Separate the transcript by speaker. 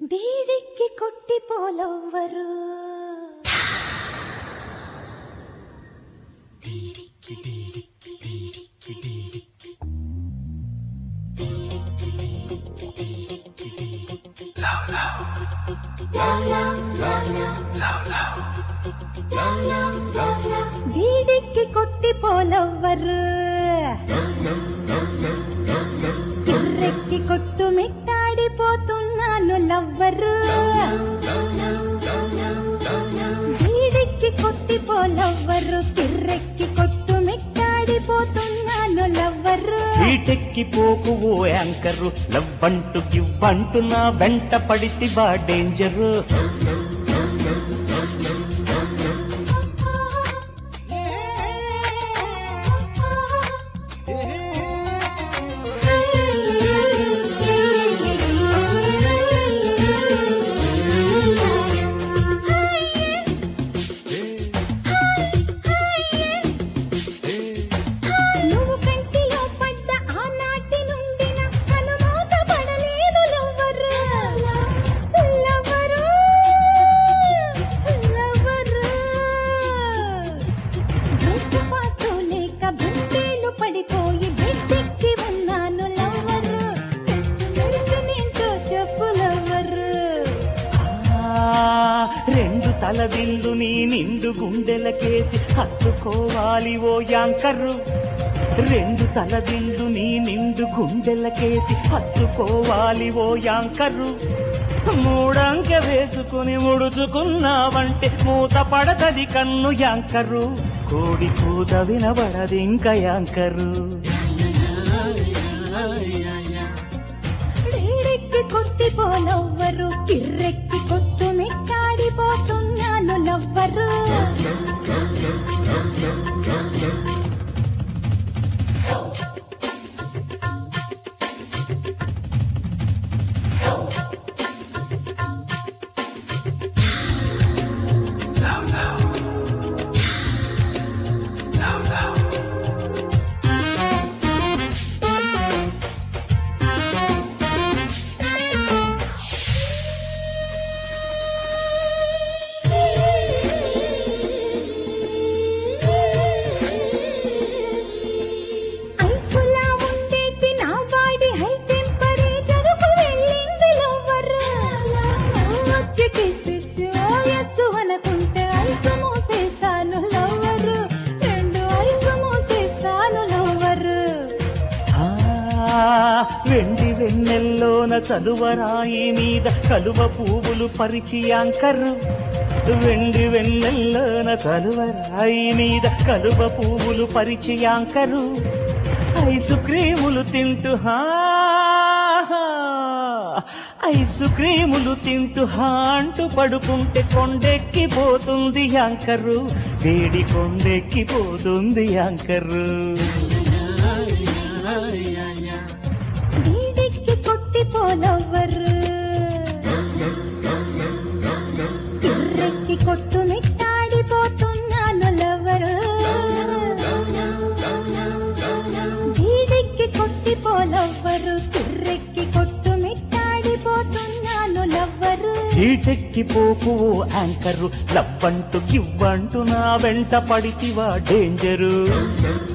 Speaker 1: దీడికి కొట్టి పోలవ్వరు దీడికి కొట్టి పోలవ్వరు కిర్రెక్కి కొట్టు మిట్టాడిపోతున్నాను లవ్వరు దీడికి కొట్టి పోలవ్వరు కిర్రెక్కి కొట్టు మిట్టాడిపోతున్నాను లవ్వరు
Speaker 2: వీటెక్కి పోకు ఓ యాంకరు లవ్వంటూ గివ్వంటూ నా వెంట పడితివా డేంజరు
Speaker 1: నువ్వు కంటిలో పడ్డ ఆనాటి నుండి నా కనుమూత పడలేదు లవ్వరు లవ్వరు లవ్వరు బ్రేక్ పాసు లేక బుట్టేలు పడిపోయి బెడ్డెక్కి ఉన్నాను లవ్వరు తెలిసినేంటో చెప్పు లవ్వరు
Speaker 2: ఆ, రెండు తలదిల్లు నీ నిండు గుండెలకేసి హత్తుకోవాలి ఓ యాంకరు రెండు తలదిల్లు నీ నిండు గుండెలకేసి హత్తుకోవాలి ఓ యాంకరు మూడంక వేసుకుని ముడుచుకున్నావంటే మూత పడతది కన్ను యాంకరు కోడి కూత వినబడది ఇంకా యాంకరు
Speaker 1: రేడెక్కి కొట్టి పోలవ్వరు కిర్రెక్కి కొట్టు మెక్కాడిపోతున్నాను లవ్వరు ఐసులా ఉండేది నా బాడీ హై టెంపరేచర్కు వెళ్ళింది లవ్వరు వచ్చి కిసిచ్చు ఓయస్సు అనుకుంటే ఐసు మూసేస్తాను లవ్వరు రెండు ఐసు మూసేస్తాను లవ్వరు
Speaker 2: ఆ, వెండి వెన్నెల్లోన చలువరాయి మీద కలువ పువ్వులు పరిచి యాంకరు వెండి వెన్నెల్లోన చలువరాయి మీద కలువ పువ్వులు పరిచి యాంకరు ఐసు క్రీములు తింటూ హా ఐసు క్రీములు తింటూ హా అంటూ పడుకుంటే కొండెక్కిపోతుంది యాంకరు వేడి కొండెక్కిపోతుంది యాంకరు
Speaker 1: వీడికి కొట్టి పోలవ్వరు కిర్రెక్కి కొట్టు మెట్టాడిపోతున్నాను లవ్వరు వీడికి కొట్టి పోలవ్వరు కిర్రెక్కి కొట్టు మెట్టాడిపోతున్నాను లవ్వరు
Speaker 2: ఈటెక్కి పోకు ఓ యాంకరు లవ్వంటూ గివ్వంటూ నా వెంట పడితివా డేంజరు